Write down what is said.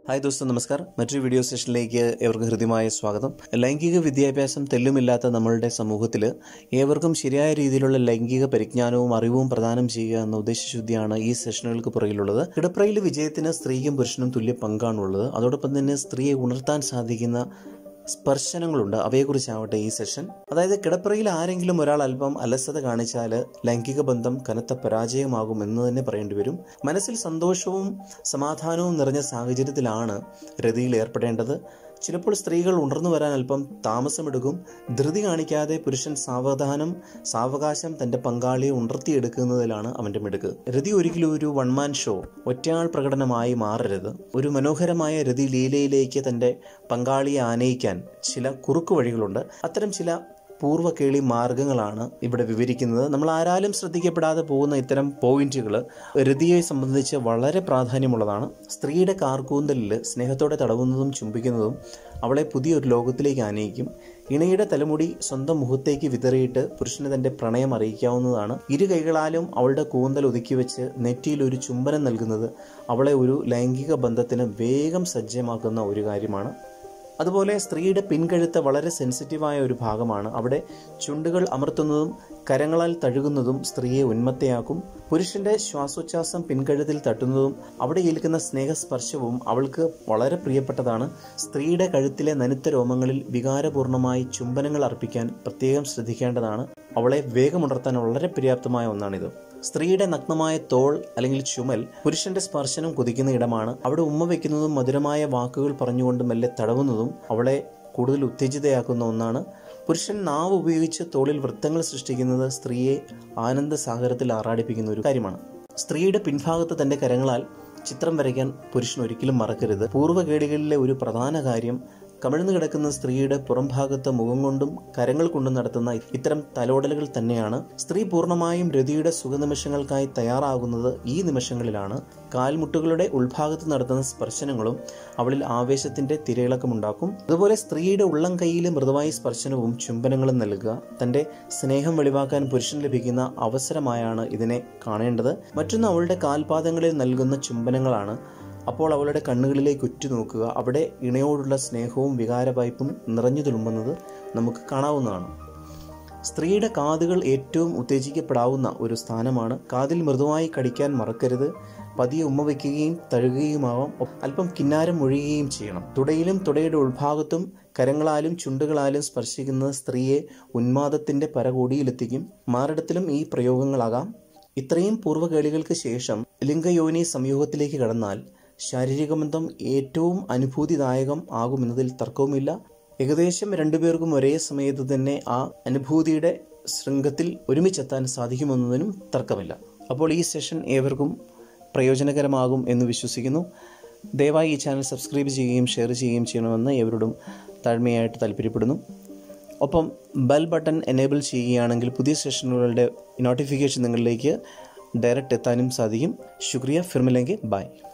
hi ദോസ്തോ നമസ്കാർ മറ്റൊരു video സെഷനിലേക്ക് ഏവർക്കും ഹൃദ്യമായ സ്വാഗതം ലൈംഗിക വിദ്യാഭ്യാസം തെല്ലുമില്ലാത്ത നമ്മളുടെ സമൂഹത്തിൽ ഏവർക്കും ശരിയായ രീതിയിലുള്ള ലൈംഗിക പരിജ്ഞാനവും അറിവും പ്രദാനം ചെയ്യുക എന്ന ഉദ്ദേശശുദ്ധിയാണ് ഈ സെഷനുകൾക്ക് പുറകിലുള്ളത് കിടപ്രയിൽ വിജയത്തിന് സ്ത്രീക്കും പുരുഷനും തുല്യ പങ്കാണുള്ളത് അതോടൊപ്പം തന്നെ സ്ത്രീയെ ഉണർത്താൻ സാധിക്കുന്ന സ്പർശനങ്ങളുണ്ട് അവയെക്കുറിച്ചാവട്ടെ ഈ സെഷൻ അതായത് കിടപ്പറയിൽ ആരെങ്കിലും ഒരാൾ അല്പം അലസത കാണിച്ചാൽ ലൈംഗിക ബന്ധം കനത്ത പരാജയമാകും എന്ന് തന്നെ പറയേണ്ടി വരും മനസ്സിൽ സന്തോഷവും സമാധാനവും നിറഞ്ഞ സാഹചര്യത്തിലാണ് രതിയിൽ ഏർപ്പെടേണ്ടത് ചിലപ്പോൾ സ്ത്രീകൾ ഉണർന്നു വരാൻ അല്പം താമസമെടുക്കും ധൃതി കാണിക്കാതെ പുരുഷൻ സാവധാനം സാവകാശം തന്റെ പങ്കാളിയെ ഉണർത്തിയെടുക്കുന്നതിലാണ് അവന്റെ മിടുക്ക് രതി ഒരിക്കലും ഒരു വൺമാൻ ഷോ ഒറ്റയാൾ പ്രകടനമായി മാറരുത് ഒരു മനോഹരമായ രതി ലീലയിലേക്ക് തന്റെ പങ്കാളിയെ ആനയിക്കാൻ ചില കുറുക്കു വഴികളുണ്ട് അത്തരം ചില പൂർവ്വ കേളി മാർഗങ്ങളാണ് ഇവിടെ വിവരിക്കുന്നത് നമ്മൾ ആരാലും ശ്രദ്ധിക്കപ്പെടാതെ പോകുന്ന ഇത്തരം പോയിന്റുകൾ രതിയെ സംബന്ധിച്ച് വളരെ പ്രാധാന്യമുള്ളതാണ് സ്ത്രീയുടെ കാർക്കൂന്തലിൽ സ്നേഹത്തോടെ തടവുന്നതും ചുംബിക്കുന്നതും അവളെ പുതിയൊരു ലോകത്തിലേക്ക് ആനയിക്കും ഇണയുടെ തലമുടി സ്വന്തം മുഖത്തേക്ക് വിതറിയിട്ട് പുരുഷന് തന്റെ പ്രണയം അറിയിക്കാവുന്നതാണ് ഇരു കൈകളാലും അവളുടെ കൂന്തൽ ഒതുക്കി വെച്ച് നെറ്റിയിൽ ഒരു ചുംബനം നൽകുന്നത് അവളെ ഒരു ലൈംഗിക ബന്ധത്തിന് വേഗം സജ്ജമാക്കുന്ന ഒരു കാര്യമാണ് അതുപോലെ സ്ത്രീയുടെ പിൻകഴുത്ത് വളരെ സെൻസിറ്റീവായ ഒരു ഭാഗമാണ് അവിടെ ചുണ്ടുകൾ അമർത്തുന്നതും കരങ്ങളാൽ തഴുകുന്നതും സ്ത്രീയെ ഉന്മത്തയാക്കും പുരുഷന്റെ ശ്വാസോച്ഛ്വാസം പിൻകഴുത്തിൽ തട്ടുന്നതും അവിടെ ഏൽക്കുന്ന സ്നേഹസ്പർശവും അവൾക്ക് വളരെ പ്രിയപ്പെട്ടതാണ് സ്ത്രീയുടെ കഴുത്തിലെ നനുത്ത രോമങ്ങളിൽ വികാരപൂർണമായി ചുംബനങ്ങൾ അർപ്പിക്കാൻ പ്രത്യേകം ശ്രദ്ധിക്കേണ്ടതാണ് അവളെ വേഗമുണർത്താൻ വളരെ പര്യാപ്തമായ ഒന്നാണിത് സ്ത്രീയുടെ നഗ്നമായ തോൾ അല്ലെങ്കിൽ ചുമൽ പുരുഷന്റെ സ്പർശനം കൊതിക്കുന്ന ഇടമാണ് അവിടെ ഉമ്മ വയ്ക്കുന്നതും മധുരമായ വാക്കുകൾ പറഞ്ഞുകൊണ്ട് മെല്ലെ തടവുന്നതും അവളെ കൂടുതൽ ഉത്തേജിതയാക്കുന്ന ഒന്നാണ് പുരുഷൻ നാവ് ഉപയോഗിച്ച് തോളിൽ വൃത്തങ്ങൾ സൃഷ്ടിക്കുന്നത് സ്ത്രീയെ ആനന്ദ സാഗരത്തിൽ ആറാടിപ്പിക്കുന്ന ഒരു കാര്യമാണ് സ്ത്രീയുടെ പിൻഭാഗത്ത് തന്റെ കരങ്ങളാൽ ചിത്രം വരയ്ക്കാൻ പുരുഷൻ ഒരിക്കലും മറക്കരുത് പൂർവ്വകേടികളിലെ ഒരു പ്രധാന കാര്യം കമിഴ്ന്നു കിടക്കുന്ന സ്ത്രീയുടെ പുറംഭാഗത്ത് മുഖം കൊണ്ടും കരങ്ങൾ കൊണ്ടും നടത്തുന്ന ഇത്തരം തലോടലുകൾ തന്നെയാണ് സ്ത്രീ പൂർണ്ണമായും രതിയുടെ സുഖനിമിഷങ്ങൾക്കായി തയ്യാറാകുന്നത് ഈ നിമിഷങ്ങളിലാണ് കാൽമുട്ടുകളുടെ ഉൾഭാഗത്ത് നടത്തുന്ന സ്പർശനങ്ങളും അവളിൽ ആവേശത്തിന്റെ തിരയിളക്കമുണ്ടാക്കും അതുപോലെ സ്ത്രീയുടെ ഉള്ളം കൈയിലെ മൃദുവായ സ്പർശനവും ചുംബനങ്ങളും നൽകുക തന്റെ സ്നേഹം വെളിവാക്കാൻ പുരുഷൻ ലഭിക്കുന്ന അവസരമായാണ് ഇതിനെ കാണേണ്ടത് മറ്റൊന്ന് അവളുടെ കാൽപാദങ്ങളിൽ നൽകുന്ന ചുംബനങ്ങളാണ് അപ്പോൾ അവളുടെ കണ്ണുകളിലേക്ക് ഉറ്റുനോക്കുക അവിടെ ഇണയോടുള്ള സ്നേഹവും വികാരവായ്പും നിറഞ്ഞു തുളുമ്പുന്നത് നമുക്ക് കാണാവുന്നതാണ് സ്ത്രീയുടെ കാതുകൾ ഏറ്റവും ഉത്തേജിക്കപ്പെടാവുന്ന ഒരു സ്ഥാനമാണ് കാതിൽ മൃദുവായി കടിക്കാൻ മറക്കരുത് പതിയെ ഉമ്മ വയ്ക്കുകയും തഴുകുകയുമാവാം അല്പം കിന്നാരം ഒഴുകുകയും ചെയ്യണം തുടയിലും തുടയുടെ ഉൾഭാഗത്തും കരങ്ങളാലും ചുണ്ടുകളാലും സ്പർശിക്കുന്നത് സ്ത്രീയെ ഉന്മാദത്തിന്റെ പരകോടിയിലെത്തിക്കും മാറിടത്തിലും ഈ പ്രയോഗങ്ങളാകാം ഇത്രയും പൂർവ്വകേളികൾക്ക് ശേഷം ലിംഗയോനി സംയോഗത്തിലേക്ക് കടന്നാൽ ശാരീരിക ബന്ധം ഏറ്റവും അനുഭൂതിദായകം ആകുമെന്നതിൽ തർക്കവുമില്ല ഏകദേശം രണ്ടുപേർക്കും ഒരേ സമയത്ത് തന്നെ ആ അനുഭൂതിയുടെ ശൃംഗത്തിൽ ഒരുമിച്ചെത്താൻ സാധിക്കുമെന്നതിനും തർക്കമില്ല അപ്പോൾ ഈ സെഷൻ ഏവർക്കും പ്രയോജനകരമാകും എന്ന് വിശ്വസിക്കുന്നു ദയവായി ഈ ചാനൽ സബ്സ്ക്രൈബ് ചെയ്യുകയും ഷെയർ ചെയ്യുകയും ചെയ്യണമെന്ന് ഏവരോടും താഴ്മയായിട്ട് താല്പര്യപ്പെടുന്നു ഒപ്പം ബെൽ ബട്ടൺ എനേബിൾ ചെയ്യുകയാണെങ്കിൽ പുതിയ സെഷനുകളുടെ നോട്ടിഫിക്കേഷൻ നിങ്ങളിലേക്ക് ഡയറക്റ്റ് എത്താനും സാധിക്കും ശുക്രിയ ഫിർമിലെങ്കിൽ ബൈ